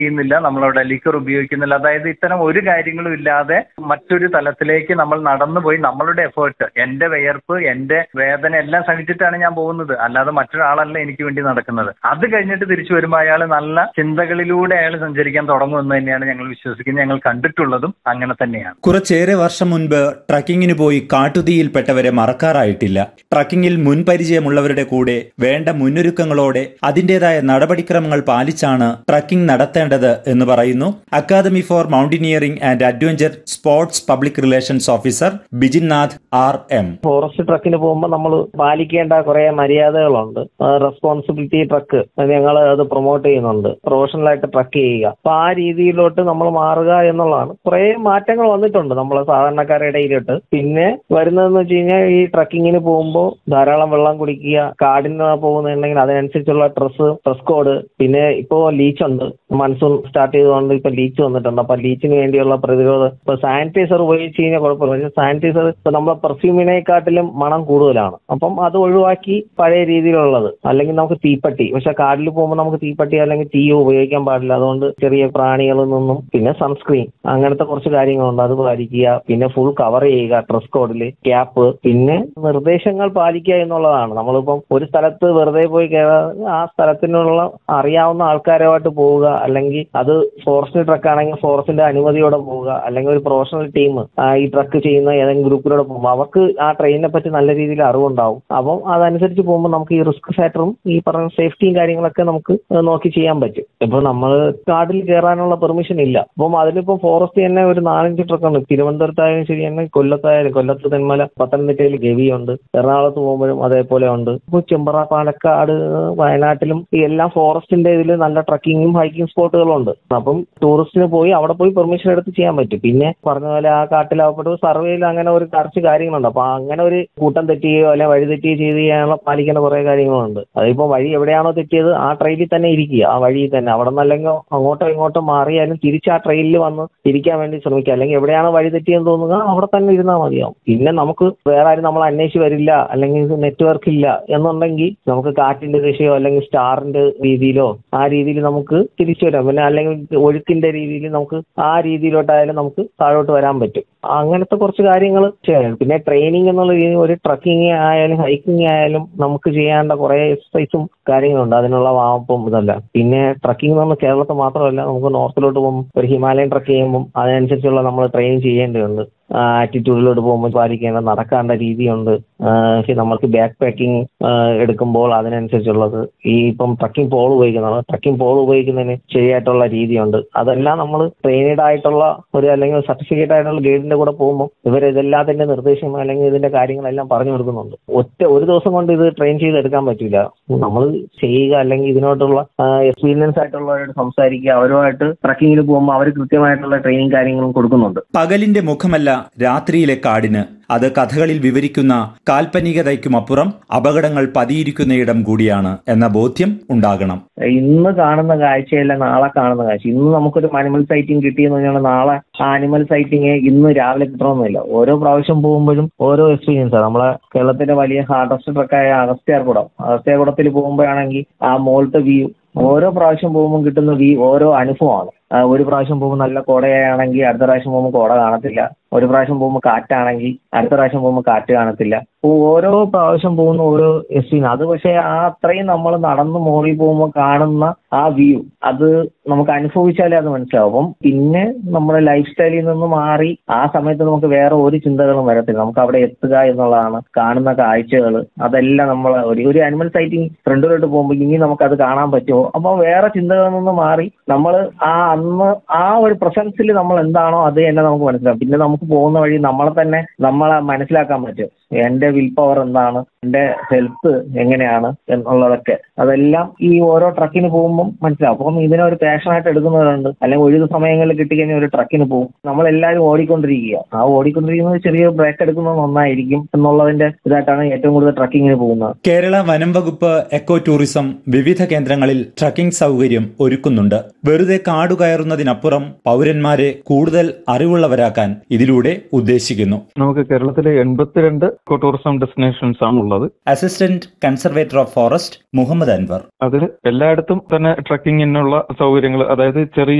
ചെയ്യുന്നില്ല നമ്മളവിടെ ലിക്കർ ഉപയോഗിക്കുന്നില്ല അതായത് ഇത്തരം ഒരു കാര്യങ്ങളും ഇല്ലാതെ മറ്റൊരു തലത്തിലേക്ക് നമ്മൾ നടന്നുപോയി നമ്മളുടെ എഫേർട്ട് എന്റെ വിയർപ്പ് എന്റെ വേദന എല്ലാം സഹിച്ചിട്ടാണ് ഞാൻ പോകുന്നത് അല്ലാതെ മറ്റൊരാളല്ല എനിക്ക് വേണ്ടി നടക്കുന്നത് അത് കഴിഞ്ഞിട്ട് തിരിച്ചു വരുമ്പോൾ അയാൾ നല്ല ചിന്തകളിലൂടെ അയാൾ സഞ്ചരിക്കാൻ തുടങ്ങുമെന്ന് തന്നെയാണ് ഞങ്ങൾ വിശ്വസിക്കുന്നത് ഞങ്ങൾ കണ്ടിട്ടുള്ളതും അങ്ങനെ തന്നെയാണ് കുറച്ചേറെ വർഷം മുൻപ് ട്രക്കിങ്ങിന് പോയി കാട്ടുതീയിൽപ്പെട്ടവരെ മറക്കാറായിട്ടില്ല ട്രക്കിങ്ങിൽ മുൻപരിചയമുള്ളവരുടെ കൂടെ വേണ്ട മുന്നൊരുക്കങ്ങളോടെ അതിന്റേതായ നടപടിക്രമങ്ങൾ പാലിച്ചാണ് ട്രക്കിംഗ് നടത്തേണ്ടത് എന്ന് പറയുന്നു academy for mountaineering and adventure sports public relations officer Bijinnath R M forest ട്രക്കിന് പോകുമ്പോൾ നമ്മൾ പാലിക്കേണ്ട കുറെ മര്യാദകളുണ്ട് റെസ്പോൺസിബിലിറ്റി ട്രക്ക് ഞങ്ങൾ അത് പ്രൊമോട്ട് ചെയ്യുന്നുണ്ട് പ്രൊഫഷണലായിട്ട് ട്രക്ക് ചെയ്യുക അപ്പൊ ആ രീതിയിലോട്ട് നമ്മൾ മാറുക എന്നുള്ളതാണ് കുറെ മാറ്റങ്ങൾ വന്നിട്ടുണ്ട് നമ്മളെ സാധാരണക്കാരുടെ ഇടയിലോട്ട് പിന്നെ വരുന്നതെന്ന് വെച്ച് കഴിഞ്ഞാൽ ഈ ട്രക്കിങ്ങിന് പോകുമ്പോൾ ധാരാളം വെള്ളം കുടിക്കുക കാടിന് പോകുന്നുണ്ടെങ്കിൽ അതിനനുസരിച്ചുള്ള ഡ്രസ്സ് ഡ്രസ് കോഡ് പിന്നെ ഇപ്പോ ലീച്ച് ഉണ്ട് മൺസൂൺ സ്റ്റാർട്ട് ചെയ്തുകൊണ്ട് ഇപ്പൊ ലീച്ച് വന്നിട്ടുണ്ട് അപ്പൊ ലീച്ചിന് വേണ്ടിയുള്ള പ്രതിരോധം ഇപ്പൊ സാനിറ്റൈസർ ഉപയോഗിച്ച് കഴിഞ്ഞാൽ കുഴപ്പമില്ല പക്ഷേ സാനിറ്റൈസർ ഇപ്പൊ നമ്മളെ പെർഫ്യൂമിനെക്കാട്ടിലും മണം കൂടുതലാണ് അപ്പം അത് ഒഴിവാക്കി പഴയ രീതിയിലുള്ളത് അല്ലെങ്കിൽ നമുക്ക് തീപ്പട്ടി പക്ഷെ കാട്ടിൽ പോകുമ്പോൾ നമുക്ക് തീപ്പട്ടി അല്ലെങ്കിൽ തീയോ ഉപയോഗിക്കാൻ പാടില്ല അതുകൊണ്ട് ചെറിയ പ്രാണികളിൽ നിന്നും പിന്നെ സൺസ്ക്രീൻ അങ്ങനത്തെ കുറച്ച് കാര്യങ്ങളുണ്ട് അത് പാലിക്കുക പിന്നെ ഫുൾ കവർ ചെയ്യുക ഡ്രസ് കോഡിൽ ക്യാപ്പ് പിന്നെ നിർദ്ദേശങ്ങൾ പാലിക്കുക എന്നുള്ളതാണ് നമ്മളിപ്പം ഒരു സ്ഥലത്ത് വെറുതെ പോയി കയറാതെ ആ സ്ഥലത്തിനുള്ള അറിയാവുന്ന ആൾക്കാരുമായിട്ട് പോവുക അല്ലെങ്കിൽ അത് ഫോറസ്റ്റ് ട്രക്ക് ആണെങ്കിൽ ഫോറസ്റ്റിന്റെ അനുമതിയോടെ പോവുക അല്ലെങ്കിൽ ഒരു പ്രൊഫഷണൽ ടീം ഈ ട്രക്ക് ചെയ്യുന്ന ഏതെങ്കിലും ഗ്രൂപ്പിലൂടെ പോകുമ്പോൾ അവർക്ക് ആ ട്രെയിനിനെ പറ്റി നല്ല രീതിയിൽ അറിവുണ്ടാവും അപ്പം അതനുസരിച്ച് പോകുമ്പോൾ നമുക്ക് ഈ റിസ്ക് ഫാക്ടറും ഈ പറഞ്ഞ സേഫ്റ്റിയും കാര്യങ്ങളൊക്കെ നമുക്ക് നോക്കി ചെയ്യാൻ പറ്റും ഇപ്പൊ നമ്മൾ കാട്ടിൽ കയറാനുള്ള പെർമിഷൻ ഇല്ല അപ്പം അതിലിപ്പോ ഫോറസ്റ്റ് തന്നെ ഒരു നാലഞ്ച് ട്രക്കുണ്ട് തിരുവനന്തപുരത്തായാലും ശരി തന്നെ കൊല്ലത്തായാലും കൊല്ലത്ത് തെന്മല പത്തനംതിട്ടയിൽ ഗവിയുണ്ട് എറണാകുളത്ത് പോകുമ്പോഴും അതേപോലെ ഉണ്ട് ഇപ്പൊ ചെമ്പറ പാലക്കാട് വയനാട്ടിലും ഈ എല്ലാം ഫോറസ്റ്റിന്റെ ഇതിൽ നല്ല ട്രക്കിങ്ങും ഹൈക്കിംഗ് സ്പോട്ടുകളുണ്ട് അപ്പം ടൂറിസ്റ്റിന് പോയി അവിടെ പോയി പെർമിഷൻ എടുത്ത് ചെയ്യാൻ പറ്റും പിന്നെ പറഞ്ഞ പോലെ ആ കാട്ടിലാവപ്പെട്ട സർവേയിൽ അങ്ങനെ ഒരു കുറച്ച് കാര്യങ്ങളുണ്ട് അപ്പൊ അങ്ങനെ ഒരു കൂട്ടം തെറ്റുകയോ അല്ലെങ്കിൽ വഴി തെറ്റുകയോ ചെയ്ത് ചെയ്യാനുള്ള പാലിക്കേണ്ട കുറെ കാര്യങ്ങളുണ്ട് അതിപ്പോ വഴി എവിടെയാണോ തെറ്റിയത് ആ ട്രെയിനിൽ തന്നെ ഇരിക്കുക ആ വഴിയിൽ തന്നെ അവിടെ നിന്നല്ലെങ്കിൽ അങ്ങോട്ടോ ഇങ്ങോട്ടോ മാറിയാലും തിരിച്ച് ആ ട്രെയിനിൽ വന്ന് ഇരിക്കാൻ വേണ്ടി ശ്രമിക്കുക അല്ലെങ്കിൽ എവിടെയാണോ വഴി തെറ്റിയെന്ന് തോന്നുക അവിടെ തന്നെ ഇരുന്നാൽ മതിയാവും പിന്നെ നമുക്ക് വേറെ ആരും നമ്മൾ അന്വേഷിച്ച് വരില്ല അല്ലെങ്കിൽ നെറ്റ്വർക്ക് ഇല്ല എന്നുണ്ടെങ്കിൽ നമുക്ക് കാറ്റിന്റെ ദിശയോ അല്ലെങ്കിൽ സ്റ്റാറിന്റെ രീതിയിലോ ആ രീതിയിൽ നമുക്ക് തിരിച്ചു വരാം പിന്നെ അല്ലെങ്കിൽ ഒഴുക്കിന്റെ രീതിയിൽ നമുക്ക് ആ രീതിയിലോട്ടായാലും നമുക്ക് താഴോട്ട് വരാൻ പറ്റും അങ്ങനത്തെ കുറച്ച് കാര്യങ്ങൾ ചെയ്യാം പിന്നെ ട്രെയിനിങ് എന്നുള്ള രീതി ഒരു ട്രക്കിംഗ് ആയാലും ഹൈക്കിംഗ് ആയാലും നമുക്ക് ചെയ്യേണ്ട കുറെ എക്സസൈസും കാര്യങ്ങളുണ്ട് അതിനുള്ള വാമപ്പും ഇതല്ല പിന്നെ ട്രക്കിംഗ് നമ്മൾ കേരളത്തിൽ മാത്രമല്ല നമുക്ക് നോർത്തിലോട്ട് പോകുമ്പോൾ ഒരു ഹിമാലയൻ ട്രക്ക് ചെയ്യുമ്പോൾ അതിനനുസരിച്ചുള്ള നമ്മൾ ട്രെയിനിങ് ചെയ്യേണ്ടതുണ്ട് ആറ്റിറ്റ്യൂഡിലോട്ട് പോകുമ്പോൾ പാലിക്കേണ്ട നടക്കേണ്ട രീതിയുണ്ട് നമുക്ക് ബാക്ക് പാക്കിംഗ് എടുക്കുമ്പോൾ അതിനനുസരിച്ചുള്ളത് ഈ ഇപ്പം ട്രക്കിംഗ് പോൾ ഉപയോഗിക്കുന്നതാണ് ട്രക്കിംഗ് പോൾ ഉപയോഗിക്കുന്നതിന് ശരിയായിട്ടുള്ള രീതിയുണ്ട് അതെല്ലാം നമ്മൾ ട്രെയിനഡ് ആയിട്ടുള്ള ഒരു അല്ലെങ്കിൽ സർട്ടിഫിക്കറ്റ് ആയിട്ടുള്ള ഗൈഡിന്റെ കൂടെ പോകുമ്പോൾ ഇവർ ഇതെല്ലാത്തിന്റെ നിർദ്ദേശം അല്ലെങ്കിൽ ഇതിന്റെ കാര്യങ്ങളെല്ലാം പറഞ്ഞു കൊടുക്കുന്നുണ്ട് ഒറ്റ ഒരു ദിവസം കൊണ്ട് ഇത് ട്രെയിൻ ചെയ്തെടുക്കാൻ പറ്റില്ല നമ്മൾ ചെയ്യുക അല്ലെങ്കിൽ ഇതിനോട്ടുള്ള എക്സ്പീരിയൻസ് ആയിട്ടുള്ളവരോട് സംസാരിക്കുക അവരുമായിട്ട് ട്രക്കിങ്ങിന് പോകുമ്പോൾ അവർ കൃത്യമായിട്ടുള്ള ട്രെയിനിങ് കാര്യങ്ങളും കൊടുക്കുന്നുണ്ട് പകലിന്റെ മുഖമല്ല രാത്രിയിലെ കാടിന് അത് കഥകളിൽ വിവരിക്കുന്ന കാൽപ്പനികതയ്ക്കുമപ്പുറം അപകടങ്ങൾ പതിയിരിക്കുന്നയിടം കൂടിയാണ് എന്ന ബോധ്യം ഉണ്ടാകണം ഇന്ന് കാണുന്ന കാഴ്ചയല്ല നാളെ കാണുന്ന കാഴ്ച ഇന്ന് നമുക്കൊരു അനിമൽ സൈറ്റിംഗ് കിട്ടിയെന്ന് പറഞ്ഞാൽ നാളെ ആ അനിമൽ സൈറ്റിംഗ് ഇന്ന് രാവിലെ കിട്ടണമെന്നില്ല ഓരോ പ്രാവശ്യം പോകുമ്പോഴും ഓരോ എക്സ്പീരിയൻസ് ആണ് നമ്മളെ കേരളത്തിന്റെ വലിയ ഹാർഡസ്റ്റ് ട്രക്കായ അഗസ്ത്യാർകുടം അഗസ്ത്യാർകുടത്തിൽ പോകുമ്പോഴാണെങ്കിൽ ആ മോളത്തെ വ്യൂ ഓരോ പ്രാവശ്യം പോകുമ്പോൾ കിട്ടുന്ന വ്യൂ ഓരോ അനുഭവമാണ് ഒരു പ്രാവശ്യം പോകുമ്പോൾ നല്ല കോടയാണെങ്കിൽ അടുത്ത പ്രാവശ്യം പോകുമ്പോൾ കോട കാണത്തില്ല ഒരു പ്രാവശ്യം പോകുമ്പോൾ കാറ്റാണെങ്കിൽ അടുത്ത പ്രാവശ്യം പോകുമ്പോൾ കാറ്റ് കാണത്തില്ല ഓരോ പ്രാവശ്യം പോകുന്ന ഓരോ എക്സ്പീരിയൻസ് അത് പക്ഷേ ആ അത്രയും നമ്മൾ നടന്ന് മോളിൽ പോകുമ്പോൾ കാണുന്ന ആ വ്യൂ അത് നമുക്ക് അനുഭവിച്ചാലേ അത് മനസ്സിലാവും അപ്പം പിന്നെ നമ്മുടെ ലൈഫ് സ്റ്റൈലിൽ നിന്ന് മാറി ആ സമയത്ത് നമുക്ക് വേറെ ഒരു ചിന്തകളും വരത്തില്ല നമുക്ക് അവിടെ എത്തുക എന്നുള്ളതാണ് കാണുന്ന കാഴ്ചകൾ അതെല്ലാം നമ്മൾ ഒരു ഒരു അനിമൽ സൈറ്റിംഗ് ഫ്രണ്ടിലോട്ട് പോകുമ്പോൾ ഇനി നമുക്ക് അത് കാണാൻ പറ്റുമോ അപ്പോൾ വേറെ ചിന്തകളിൽ നിന്ന് മാറി നമ്മൾ ആ അന്ന് ആ ഒരു പ്രസൻസിൽ നമ്മൾ എന്താണോ അത് തന്നെ നമുക്ക് മനസ്സിലാവും പിന്നെ നമുക്ക് പോകുന്ന വഴി നമ്മളെ തന്നെ നമ്മളെ മനസ്സിലാക്കാൻ പറ്റും എന്റെ വിൽ പവർ എന്താണ് എന്റെ ഹെൽത്ത് എങ്ങനെയാണ് എന്നുള്ളതൊക്കെ അതെല്ലാം ഈ ഓരോ ട്രക്കിന് പോകുമ്പോൾ മനസ്സിലാവും അപ്പം ഇതിനെ ഒരു പാഷനായിട്ട് എടുക്കുന്നവരുണ്ട് അല്ലെങ്കിൽ ഒഴിവ് സമയങ്ങളിൽ കിട്ടിക്കഴിഞ്ഞാൽ ഒരു ട്രക്കിന് പോകും നമ്മളെല്ലാവരും ഓടിക്കൊണ്ടിരിക്കുക ആ ഓടിക്കൊണ്ടിരിക്കുന്നത് ചെറിയ ബ്രേക്ക് എടുക്കുന്നത് നന്നായിരിക്കും എന്നുള്ളതിന്റെ ഇതായിട്ടാണ് ഏറ്റവും കൂടുതൽ ട്രക്കിങ്ങിന് പോകുന്നത് കേരള വനം വകുപ്പ് എക്കോ ടൂറിസം വിവിധ കേന്ദ്രങ്ങളിൽ ട്രക്കിംഗ് സൗകര്യം ഒരുക്കുന്നുണ്ട് വെറുതെ കാടു കയറുന്നതിനപ്പുറം പൗരന്മാരെ കൂടുതൽ അറിവുള്ളവരാക്കാൻ ഇതിലൂടെ ഇതിലൂടെ ഉദ്ദേശിക്കുന്നു നമുക്ക് കേരളത്തിലെ എൺപത്തിരണ്ട് ഇക്കോ ടൂറിസം ഡെസ്റ്റിനേഷൻസ് ആണ് ഉള്ളത് assistant conservator of forest Muhammad Anwar അതിൽ എല്ലായിടത്തും തന്നെ ട്രക്കിങ്ങിനുള്ള സൗകര്യങ്ങൾ അതായത് ചെറിയ